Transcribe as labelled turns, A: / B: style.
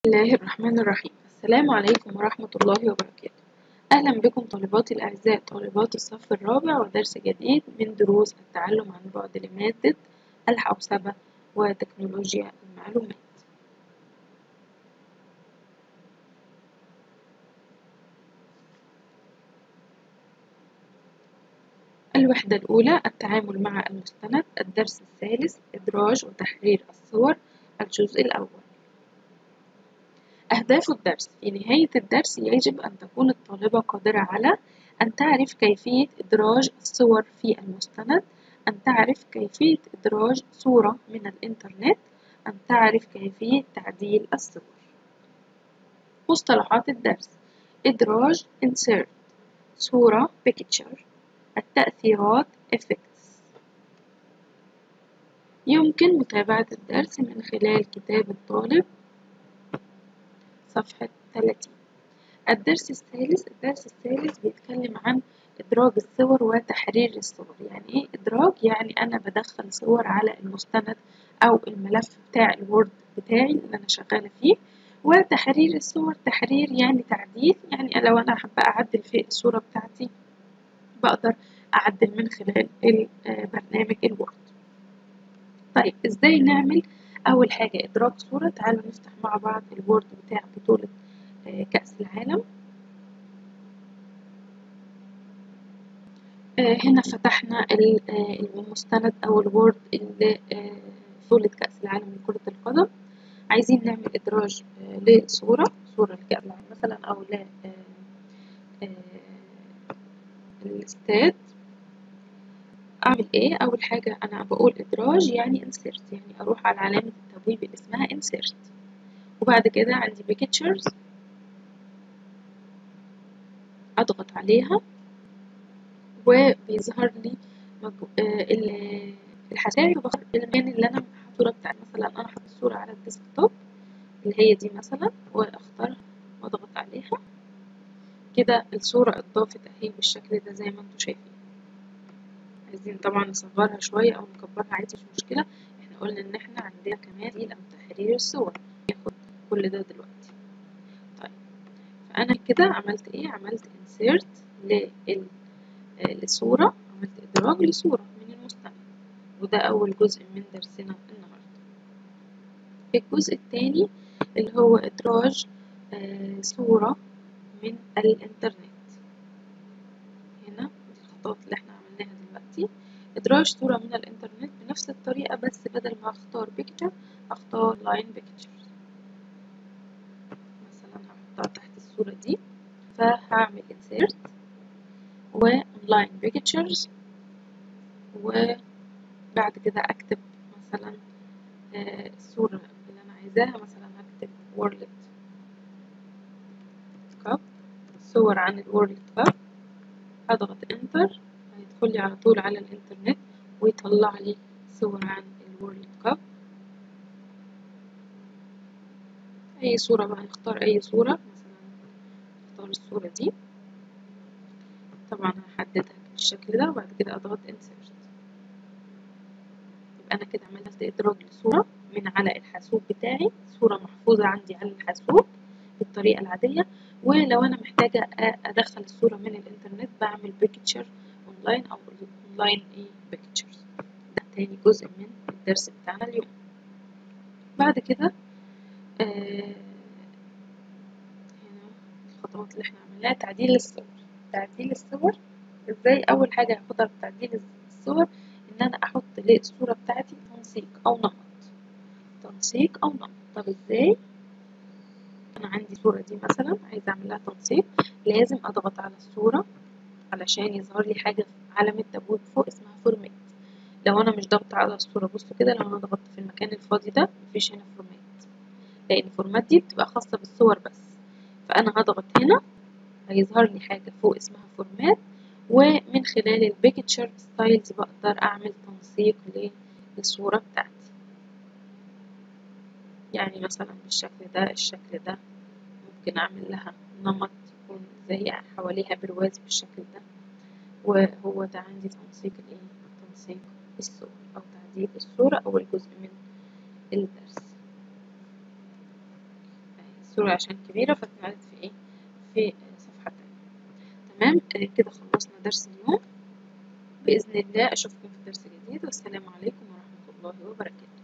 A: الله الرحمن الرحيم السلام عليكم ورحمة الله وبركاته أهلا بكم طالباتي الأعزاء طالبات الصف الرابع ودرس جديد من دروس التعلم عن بعد لمادة الحوسبة وتكنولوجيا المعلومات الوحدة الأولى التعامل مع المستند الدرس الثالث إدراج وتحرير الصور الجزء الأول أهداف الدرس في نهاية الدرس يجب أن تكون الطالبة قادرة على أن تعرف كيفية إدراج الصور في المستند أن تعرف كيفية إدراج صورة من الإنترنت أن تعرف كيفية تعديل الصور مصطلحات الدرس إدراج insert صورة picture التأثيرات effects يمكن متابعة الدرس من خلال كتاب الطالب صفحة 30 الدرس الثالث الدرس الثالث بيتكلم عن إدراج الصور وتحرير الصور يعني إيه إدراج يعني أنا بدخل صور على المستند أو الملف بتاع الوورد بتاعي اللي أنا شغالة فيه وتحرير الصور تحرير يعني تعديل يعني لو أنا حابة أعدل في الصورة بتاعتي بقدر أعدل من خلال برنامج الوورد طيب إزاي نعمل أول حاجة إدراج صورة تعالوا نفتح مع بعض الوورد بتاع بطولة كأس العالم هنا فتحنا المستند أو الوورد اللي بطولة كأس العالم لكرة القدم عايزين نعمل إدراج لصورة صورة لكأس العالم مثلا أو ل الاستاد أعمل إيه؟ أول حاجة أنا بقول إدراج يعني insert يعني أروح على علامة التبويب اللي اسمها insert وبعد كده عندي pictures أضغط عليها وبيظهر لي الحسابي بختار المكان اللي أنا الصورة بتاعتي مثلا أنا حاطة الصورة على الديسكتوب اللي هي دي مثلا وأختارها وأضغط عليها كده الصورة اتضافت أهي بالشكل ده زي ما انتوا شايفين عايزين طبعا نصغرها شوية أو نكبرها عادي مش مشكلة احنا قلنا إن احنا عندنا كمان دي أو تحرير الصور ناخد كل ده دلوقتي طيب فأنا كده عملت ايه عملت insert للصورة عملت إدراج لصورة من المستند وده أول جزء من درسنا النهاردة الجزء التاني اللي هو إدراج آه صورة من الإنترنت هنا دي الخطوات اللي احنا عملناها دلوقتي إدراج صورة من الإنترنت بنفس الطريقة بس بدل ما أختار بيكتشر أختار لاين بيكتشر مثلا هحطها تحت الصورة دي فهعمل insert ولاين بيكتشرز وبعد كده أكتب مثلا الصورة اللي أنا عايزاها مثلا هكتب وورلد كاب صور عن الورلد كاب اضغط انتر هيدخل لي على طول على الانترنت ويطلع لي صور عن الورلد كاب اي صورة بقى نختار اي صورة مثلا نختار الصورة دي طبعا هحددها بالشكل ده وبعد كده اضغط insert يبقى انا كده عملت ادراج لصورة من على الحاسوب بتاعي صورة محفوظة عندي على الحاسوب بالطريقة العادية ولو أنا محتاجة أدخل الصورة من الإنترنت بعمل بيكتشر أونلاين أو أونلاين إيه بيكتشرز ده تاني جزء من الدرس بتاعنا اليوم بعد كده آه هنا الخطوات اللي احنا عملناها تعديل الصور تعديل الصور ازاي أول حاجة هاخدها في تعديل الصور إن أنا أحط للصورة بتاعتي تنسيق أو نمط تنسيق أو نمط طب ازاي انا عندي صورة دي مثلا عايزة اعمل لها تنسيق لازم اضغط على الصورة علشان يظهر لي حاجة علامة تبويب فوق اسمها فورمات لو انا مش ضغط على الصورة بصوا كده لو انا ضغطت في المكان الفاضي ده مفيش هنا فورمات لان الفورمات دي بتبقى خاصة بالصور بس فانا هضغط هنا هيظهر لي حاجة فوق اسمها فورمات ومن خلال البيكتشر ستايلز بقدر اعمل تنسيق للصورة بتاعتي يعني مثلا بالشكل ده الشكل ده ممكن أعمل لها نمط يكون زي حواليها برواز بالشكل ده وهو ده عندي تنسيق الايه تنسيق الصور أو تعديل الصورة أو الجزء من الدرس الصورة عشان كبيرة فاتملت في ايه في صفحة تانية تمام كده خلصنا درس اليوم بإذن الله أشوفكم في درس جديد والسلام عليكم ورحمة الله وبركاته